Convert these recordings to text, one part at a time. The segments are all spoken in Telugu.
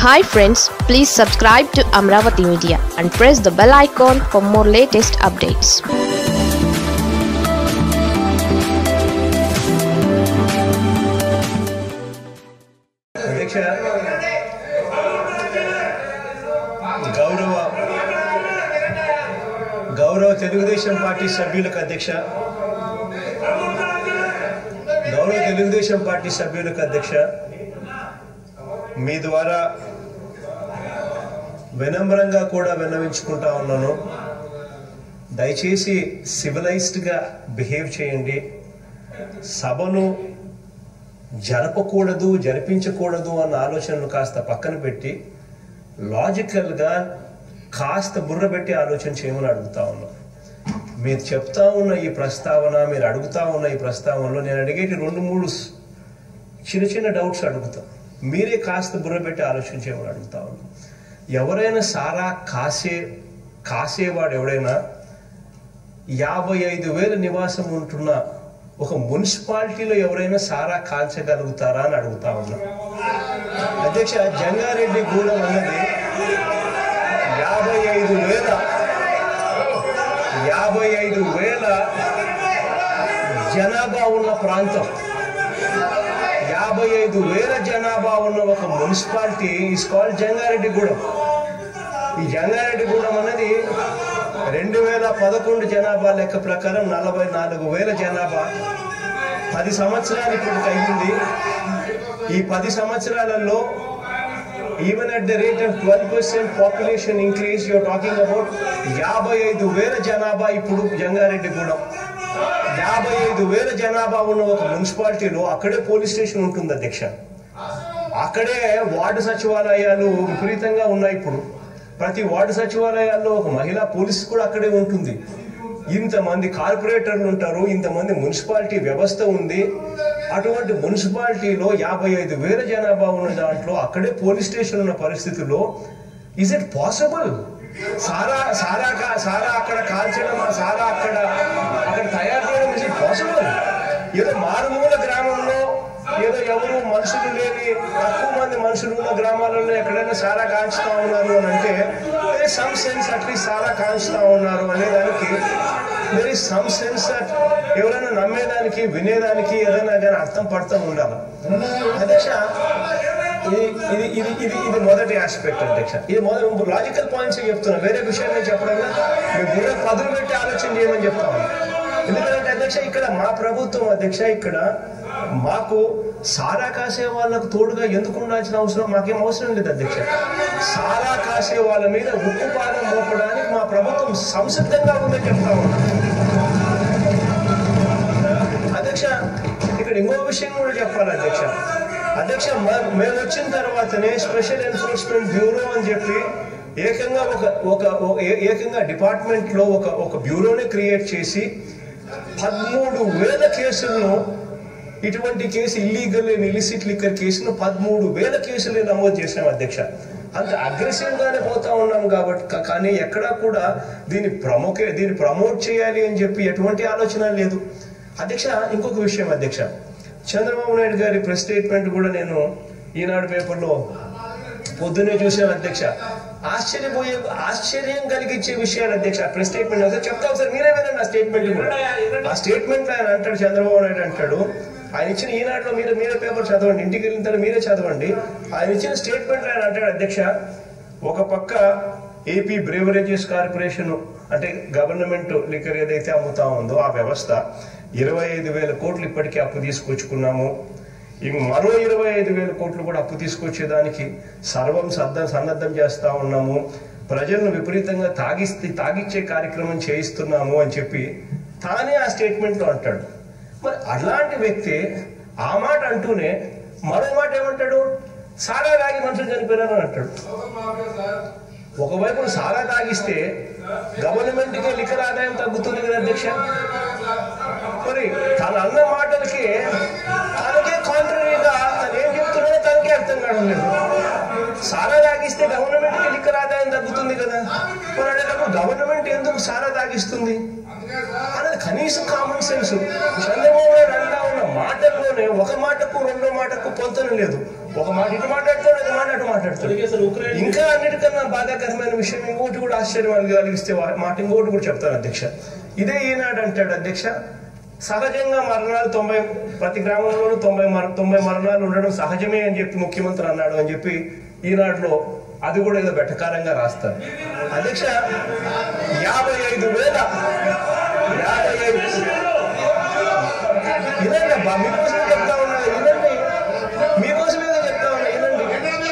Hi friends please subscribe to Amaravati media and press the bell icon for more latest updates అధ్యక్ష గౌరవ గౌరవ తెలుగుదేశం పార్టీ సభ్యులకు అధ్యక్ష గౌరవ తెలుగుదేశం పార్టీ సభ్యులకు అధ్యక్ష మీ ద్వారా వినమ్రంగా కూడా విన్నవించుకుంటా ఉన్నాను దయచేసి సివిలైజ్డ్గా బిహేవ్ చేయండి సభను జరపకూడదు జరిపించకూడదు అన్న ఆలోచనలు కాస్త పక్కన పెట్టి లాజికల్గా కాస్త బుర్ర పెట్టి ఆలోచన చేయమని అడుగుతా ఉన్నా మీరు చెప్తా ఉన్న ఈ ప్రస్తావన మీరు అడుగుతా ఉన్న ఈ ప్రస్తావనలో నేను అడిగేటి రెండు మూడు స్- చిన్న చిన్న డౌట్స్ అడుగుతా మీరే కాస్త బుర్ర పెట్టి ఆలోచన చేయమని అడుగుతా ఉన్నా ఎవరైనా సారా కాసే కాసేవాడు ఎవడైనా యాభై ఐదు వేల నివాసం ఉంటున్న ఒక మున్సిపాలిటీలో ఎవరైనా సారా కాల్చగలుగుతారా అని అడుగుతా ఉన్నా అధ్యక్ష జంగారెడ్డి గూడెం అన్నది యాభై ఐదు వేల యాభై ఐదు వేల జనాభా ఉన్న ప్రాంతం యాభై ఐదు వేల జనాభా ఉన్న ఒక మున్సిపాలిటీ ఇస్ కాల్డ్ జంగారెడ్డిగూడెం ఈ జంగారెడ్డిగూడెం అన్నది రెండు వేల పదకొండు జనాభా లెక్క ప్రకారం నలభై నాలుగు వేల జనాభా పది సంవత్సరాలు ఇప్పుడు అయింది ఈ పది సంవత్సరాలలో even at the rate of twelve percent population increase you're talking about యాభై ఐదు వేల జనాభా ఇప్పుడు జంగారెడ్డిగూడెం యాభై ఐదు వేల జనాభా ఉన్న ఒక మున్సిపాలిటీలో అక్కడే పోలీస్ స్టేషన్ ఉంటుంది అధ్యక్ష అక్కడే వార్డు సచివాలయాలు విపరీతంగా ఉన్నాయి ఇప్పుడు ప్రతి వార్డు సచివాలయాల్లో ఒక మహిళా పోలీస్ కూడా అక్కడే ఉంటుంది ఇంతమంది కార్పొరేటర్లు ఉంటారు ఇంతమంది మున్సిపాలిటీ వ్యవస్థ ఉంది అటువంటి మున్సిపాలిటీలో యాభై ఐదు వేల జనాభా ఉన్న దాంట్లో అక్కడే పోలీస్ స్టేషన్ ఉన్న పరిస్థితుల్లో ఇస్ ఇట్ పాసిబుల్ సారా సారా కా- సారా అక్కడ కాల్చడం ఆ సారా అక్కడ అక్కడ తయారు చేయడం ఇస్ ఇట్ పాసిబుల్ ఏదో మారుమూల గ్రామంలో ఏదో ఎవరు మనుషులు లేని తక్కువ మంది మనుషులు ఉన్న గ్రామాలలో ఎక్కడైనా సారా కాల్చుతా ఉన్నారు అని అంటే వెరీ సమ్ సెన్స్ అట్లీస్ట్ సారా కాల్చుతా ఉన్నారు అనేదానికి వెరీ సమ్ సెన్స్ ఎవరైనా నమ్మేదానికి వినేదానికి ఏదైనా కానీ అర్థం పడుతూ ఉండాలి అధ్యక్ష ఇది ఇది ఇది ఇది ఇది మొదటి ఆస్పెక్ట్ అధ్యక్ష ఇది మొదటి లాజికల్ పాయింట్స్ చెప్తున్నా వేరే విషయం నేను చెప్పడంలో మీ బుర్ర పదులు పెట్టి ఆలోచన చేయమని చెప్తా ఉన్నా ఎందుకంటే అధ్యక్ష ఇక్కడ మా ప్రభుత్వం అధ్యక్ష ఇక్కడ మాకు సారా కాసే వాళ్ళకు తోడుగా ఎందుకు ఉండాల్సిన అవసరం మాకేం అవసరం లేదు అధ్యక్ష సారా కాసే వాళ్ళ మీద ఉక్కు పాదం మోపడానికి మా ప్రభుత్వం సంసిద్ధంగా ఉందని చెప్తా ఉన్నా అధ్యక్ష ఇక్కడ ఇంకో విషయం కూడా చెప్పాలి అధ్యక్ష అధ్యక్ష మ- మేము వచ్చిన తర్వాతనే స్పెషల్ ఎన్ఫోర్స్మెంట్ బ్యూరో అని చెప్పి ఏకంగా ఒక ఒక ఒక- ఏ- ఏకంగా డిపార్ట్మెంట్ లో ఒక ఒక బ్యూరోని క్రియేట్ చేసి పదమూడు వేల కేసులను ఇటువంటి case illegal and illicit liquor కేసును పదమూడు వేల కేసులు నమోదు చేసాం అధ్యక్ష అంత అగ్రెసివ్ గానే పోతా ఉన్నాం కాబట్టి కా- కానీ ఎక్కడా కూడా దీన్ని ప్రమోకే దీన్ని ప్రమోట్ చేయాలి అని చెప్పి ఎటువంటి ఆలోచన లేదు అధ్యక్ష ఇంకొక విషయం అధ్యక్ష చంద్రబాబు నాయుడు గారి ప్రెస్ స్టేట్మెంట్ కూడా నేను ఈనాడు పేపర్లో పొద్దున్నే చూసాను అధ్యక్ష ఆశ్చర్యపోయే ఆశ్చర్యం కలిగించే విషయాలు అధ్యక్ష ప్రెస్ స్టేట్మెంట్ ఒకసారి చెప్తా ఒకసారి మీరే వినండి ఆ స్టేట్మెంట్ కూడా ఆ స్టేట్మెంట్ ఆయన అంటాడు చంద్రబాబు నాయుడు అంటాడు ఆయన ఇచ్చిన ఈనాడులో మీరు మీరే పేపర్ చదవండి ఇంటికి వెళ్ళిన తర్వాత మీరే చదవండి ఆయన ఇచ్చిన స్టేట్మెంట్ ఆయన అంటాడు అధ్యక్ష ఒక పక్క ఏపీ బ్రేవరేజెస్ కార్పొరేషన్ అంటే గవర్నమెంట్ లిక్కర్ ఏదైతే అమ్ముతా ఉందో ఆ వ్యవస్థ ఇరవై ఐదు వేల కోట్లు ఇప్పటికే అప్పు తీసుకొచ్చుకున్నాము ఇంక మరో ఇరవై ఐదు వేల కోట్లు కూడా అప్పు తీసుకొచ్చేదానికి సర్వం సద్దం సన్నద్ధం చేస్తా ఉన్నాము ప్రజలను విపరీతంగా తాగిస్తే తాగిచ్చే కార్యక్రమం చేయిస్తున్నాము అని చెప్పి తానే ఆ స్టేట్మెంట్లో అంటాడు మరి అలాంటి వ్యక్తి ఆ మాట అంటూనే మరో మాట ఏమంటాడు సారా తాగి మనుషులు చనిపోయారు అని అంటాడు ఒకవైపు సారా తాగిస్తే గవర్నమెంట్కి లిఖర్ ఆదాయం తగ్గుతుంది కదా అధ్యక్ష మరి తన అన్న మాటలకి తనకే కాంట్రరీగా తను ఏం చెప్తున్నాడో తనకే అర్థం కావడం లేదు సారా తాగిస్తే గవర్నమెంట్కి లిక్కర్ ఆదాయం తగ్గుతుంది కదా మరి అనేటప్పుడు గవర్నమెంట్ ఎందుకు సారా తాగిస్తుంది అనేది కనీసం కామన్ సెన్స్ చంద్రబాబు నాయుడు అంటా ఉన్న మాటల్లోనే ఒక మాటకు రెండో మాటకు పొంతన లేదు ఒక మాట ఇటు మాట్లాడతాడు ఒక మాట అటు మాట్లాడతాడు అసలు ఉక్రెయిన్ ఇంకా అన్నిటికన్నా బాధాకరమైన విషయం ఇంకోటి కూడా ఆశ్చర్యం కలిగిస్తే వా- మాట ఇంకోటి కూడా చెప్తాను అధ్యక్ష ఇదే ఈనాడు అంటాడు అధ్యక్ష సహజంగా మరణాలు తొంభై ప్రతి గ్రామంలోనూ తొంభై మర తొంభై మరణాలు ఉండడం సహజమే అని చెప్పి ముఖ్యమంత్రి అన్నాడు అని చెప్పి ఈనాడులో అది కూడా ఏదో వెటకారంగా రాస్తారు అధ్యక్ష యాభై ఐదు వేల యాభై ఐదు వినండి అబ్బా మీకోసమే చెప్తా ఉన్నా వినండి మీకోసమే చెప్తా ఉన్నా వినండి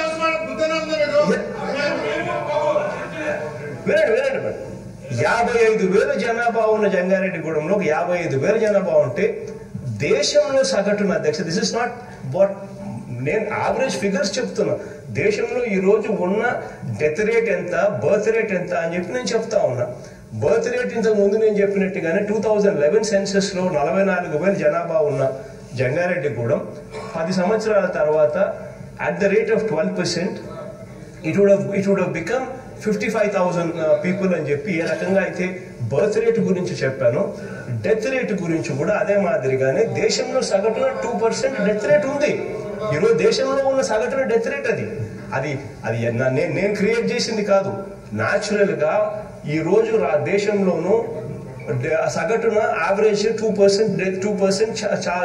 వినండి వినండి మరి. యాభై ఐదు వేల జనాభా ఉన్న జంగారెడ్డిగూడెంలో ఒక యాభై ఐదు వేల జనాభా ఉంటే దేశంలో సగటున అధ్యక్ష దిస్ ఇస్ నాట్ వాట్ నేను యావరేజ్ ఫిగర్స్ చెప్తున్నా దేశంలో ఈ రోజు ఉన్న డెత్ రేట్ ఎంత బర్త్ రేట్ ఎంత అని చెప్పి నేను చెప్తా ఉన్నా బర్త్ రేట్ ఇంతకు ముందు నేను చెప్పినట్టుగానే టూ థౌజండ్ లెవెన్ సెన్సెస్ లో నలభై నాలుగు వేల జనాభా ఉన్న జంగారెడ్డిగూడెం పది సంవత్సరాల తర్వాత at the rate of twelve percent it would it would become fifty five thousand people అని చెప్పి ఏ రకంగా అయితే బర్త్ రేట్ గురించి చెప్పాను డెత్ రేట్ గురించి కూడా అదే మాదిరిగానే దేశంలో సగటున టూ పర్సెంట్ డెత్ రేట్ ఉంది ఈరోజు దేశంలో ఉన్న సగటున డెత్ రేట్ అది అది అది నా- నేను నేను క్రియేట్ చేసింది కాదు న్యాచురల్ గా ఈ రోజు రా దేశంలోనూ డ- సగటున average two percent two percent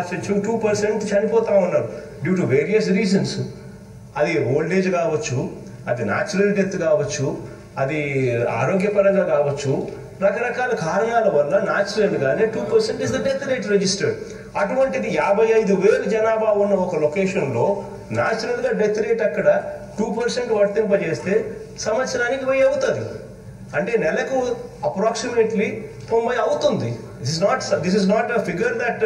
two percent చనిపోతా ఉన్నారు డ్యూ టు వేరియస్ రీజన్స్ అది ఓల్డ్ ఏజ్ కావచ్చు అది న్యాచురల్ డెత్ కావచ్చు అది ఆరోగ్యపరంగా కావచ్చు రకరకాల కారణాల వల్ల న్యాచురల్ గానే two percent is the death rate registered అటువంటిది యాభై ఐదు వేలు జనాభా ఉన్న ఒక లొకేషన్ లో న్యాచురల్ గా డెత్ రేట్ అక్కడ టూ పర్సెంట్ వర్తింపజేస్తే సంవత్సరానికి వెయ్యి అవుతుంది అంటే నెలకు అప్రాక్సిమేట్లీ తొంభై అవుతుంది this is not this is not a figure that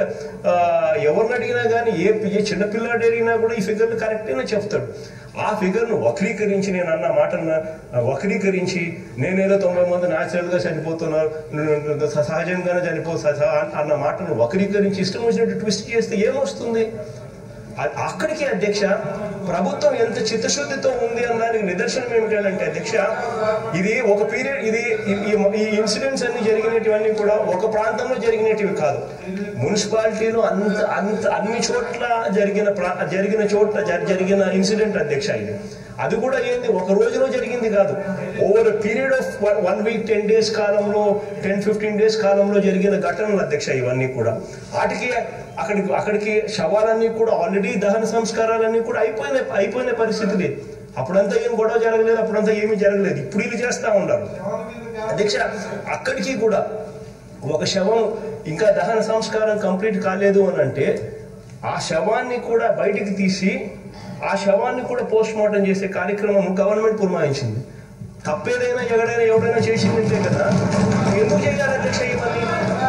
ఎవరిని అడిగినా కానీ ఏ ఏ చిన్న పిల్లాడు అడిగినా కూడా ఈ ఫిగర్ కరెక్ట్గానే చెప్తాడు ఆ ఫిగర్ను వక్రీకరించి నేను అన్న మాటను వక్రీకరించి నేనేదో తొంభై మంది న్యాచురల్గా చనిపోతున్నారు స- సహజంగానే చనిపో స- స- అన్న మాటను వక్రీకరించి ఇష్టం వచ్చినట్టు ట్విస్ట్ చేస్తే ఏమొస్తుంది అ- అక్కడికి అధ్యక్ష ప్రభుత్వం ఎంత చిత్తశుద్ధితో ఉంది అన్నదానికి నిదర్శనం ఏమిటంటే అధ్యక్ష ఇది ఒక పీరియడ్ ఇది ఈ- ఈ- ఈ ఇన్సిడెంట్స్ అన్ని జరిగినటివన్నీ కూడా ఒక ప్రాంతంలో జరిగినటివి కాదు మున్సిపాలిటీలో అంత అంత అన్ని చోట్ల జరిగిన ప్రా- జరిగిన చోట్ల జ- జరిగిన ఇన్సిడెంట్ అధ్యక్ష ఇది అది కూడా ఏంది ఒక రోజులో జరిగింది కాదు over period of one week ten days కాలంలో టెన్ ఫిఫ్టీన్ డేస్ కాలంలో జరిగిన ఘటనలు అధ్యక్ష ఇవన్నీ కూడా వాటికి అక్కడికి అక్కడికి శవాలన్నీ కూడా ఆల్రెడీ దహన సంస్కారాలన్నీ కూడా అయిపోయిన అయిపోయిన పరిస్థితి లేదు అప్పుడంతా ఏం గొడవ జరగలేదు అప్పుడంతా ఏమీ జరగలేదు ఇప్పుడు వీళ్ళు చేస్తా ఉన్నారు అధ్యక్ష అక్కడికి కూడా ఒక శవం ఇంకా దహన సంస్కారం కంప్లీట్ కాలేదు అని అంటే ఆ శవాన్ని కూడా బయటికి తీసి ఆ శవాన్ని కూడా పోస్ట్ మార్టం చేసే కార్యక్రమం గవర్నమెంట్ పురమాయించింది తప్పేదైనా ఎవడైనా ఎవడైనా చేసిందంటే కదా ఎందుకు చేయాలి అధ్యక్ష ఇవన్నీ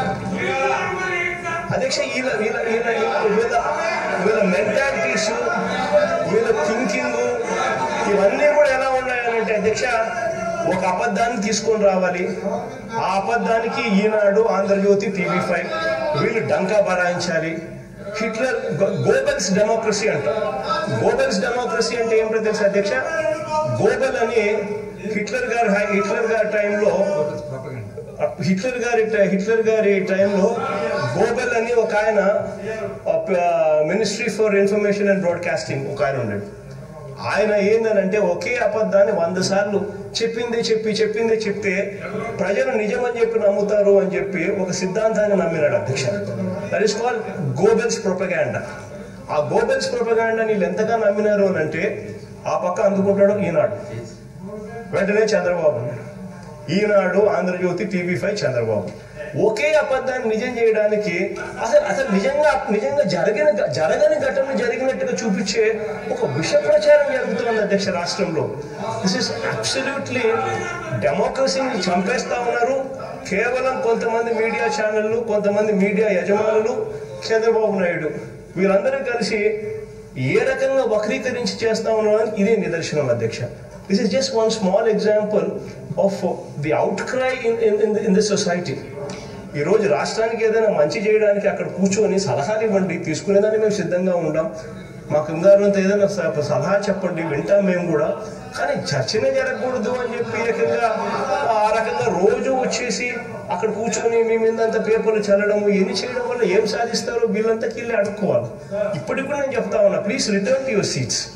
అధ్యక్ష వీళ్ళ వీళ్ళ వీళ్ళ వీళ్ళ వీళ్ళ మెంటాలిటీస్ వీళ్ళ థింకింగ్ ఇవన్నీ కూడా ఎలా ఉన్నాయనంటే అధ్యక్ష ఒక అబద్ధాన్ని తీసుకొని రావాలి ఆ అబద్ధానికి ఈనాడు ఆంధ్రజ్యోతి టీవీ ఫైవ్ వీళ్ళు డంకా బరాయించాలి హిట్లర్ గోబెల్స్ డెమోక్రసీ అంట గోబెల్స్ డెమోక్రసీ అంటే ఏమిటో తెలుసా అధ్యక్ష గోబెల్ అని హిట్లర్ గారు హిట్లర్ గారి టైంలో హిట్లర్ గారి టై- హిట్లర్ గారి టైంలో గోబెల్ అని ఒక ఆయన ministry for information and broadcasting ఒక ఆయన ఉన్నాడు ఆయన ఏందనంటే ఒకే అబద్ధాన్ని వంద సార్లు చెప్పిందే చెప్పి చెప్పిందే చెప్తే ప్రజలు నిజమని చెప్పి నమ్ముతారు అని చెప్పి ఒక సిద్ధాంతాన్ని నమ్మినాడు అధ్యక్ష that is call Goebbels propaganda ఆ గోబెల్స్ ప్రొపగాండా వీళ్ళు ఎంతగా నమ్మినారు అని అంటే ఆ పక్క అందుకుంటాడు ఈనాడు వెంటనే చంద్రబాబు ఈనాడు ఆంధ్రజ్యోతి టీవీ ఫైవ్ చంద్రబాబు ఒకే అబద్ధాన్ని నిజం చేయడానికి అసలు అసలు నిజంగా నిజంగా జరిగిన జరగని ఘటన జరిగినట్టుగా చూపించే ఒక విష ప్రచారం జరుగుతుంది అధ్యక్ష రాష్ట్రంలో దిస్ ఇస్ అబ్సల్యూట్లీ డెమోక్రసీని చంపేస్తా ఉన్నారు కేవలం కొంతమంది మీడియా ఛానళ్ళు కొంతమంది మీడియా యజమానులు చంద్రబాబు నాయుడు వీరందరూ కలిసి ఏ రకంగా వక్రీకరించి చేస్తా ఉన్నారని ఇదే నిదర్శనం అధ్యక్ష this is just one small example of the outcry in in in the society ఈ రోజు రాష్ట్రానికి ఏదైనా మంచి చేయడానికి అక్కడ కూర్చొని సలహాలు ఇవ్వండి తీసుకునేదాన్ని మేము సిద్ధంగా ఉండాం మాకు ఇంగారంత ఏదైనా స- సలహా చెప్పండి వింటాం మేము కూడా కానీ చర్చనే జరగకూడదు అని చెప్పి ఏకంగా ఆ రకంగా రోజు వచ్చేసి అక్కడ కూర్చొని మీ మీద అంత పేపర్లు చల్లడము ఎన్ని చేయడం వల్ల ఏం సాధిస్తారో వీళ్ళంతా వెళ్ళి అడుక్కోవాలి ఇప్పటికి కూడా నేను చెప్తా ఉన్నా please return to your seats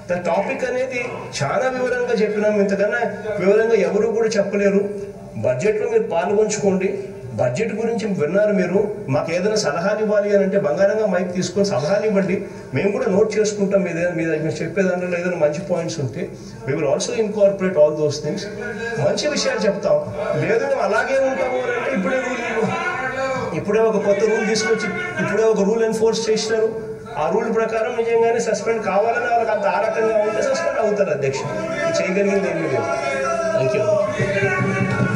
the topic అనేది చాలా వివరంగా చెప్పినాం ఇంతకన్నా వివరంగా ఎవరు కూడా చెప్పలేరు బడ్జెట్లో మీరు పాల్గొంచుకోండి బడ్జెట్ గురించి విన్నారు మీరు మాకు ఏదైనా సలహాలు ఇవ్వాలి అని అంటే బంగారంగా మైక్ తీసుకొని సలహాలు ఇవ్వండి మేము కూడా నోట్ చేసుకుంటాం మీద మీద మీరు చెప్పే దాంట్లో ఏదైనా మంచి పాయింట్స్ ఉంటే we will also incorporate all those things మంచి విషయాలు చెప్తాం లేదు మేము అలాగే ఉంటాము అని అంటే ఇప్పుడే రూల్ ఇప్పుడే ఒక కొత్త రూల్ తీసుకొచ్చి ఇప్పుడే ఒక రూల్ ఎన్ఫోర్స్ చేసినారు ఆ రూల్ ప్రకారం నిజంగానే సస్పెండ్ కావాలని వాళ్ళకి అంత ఆ రకంగా ఉంటే సస్పెండ్ అవుతారు అధ్యక్ష చేయగలిగింది ఏమీ లేదు థ్యాంక్ యూ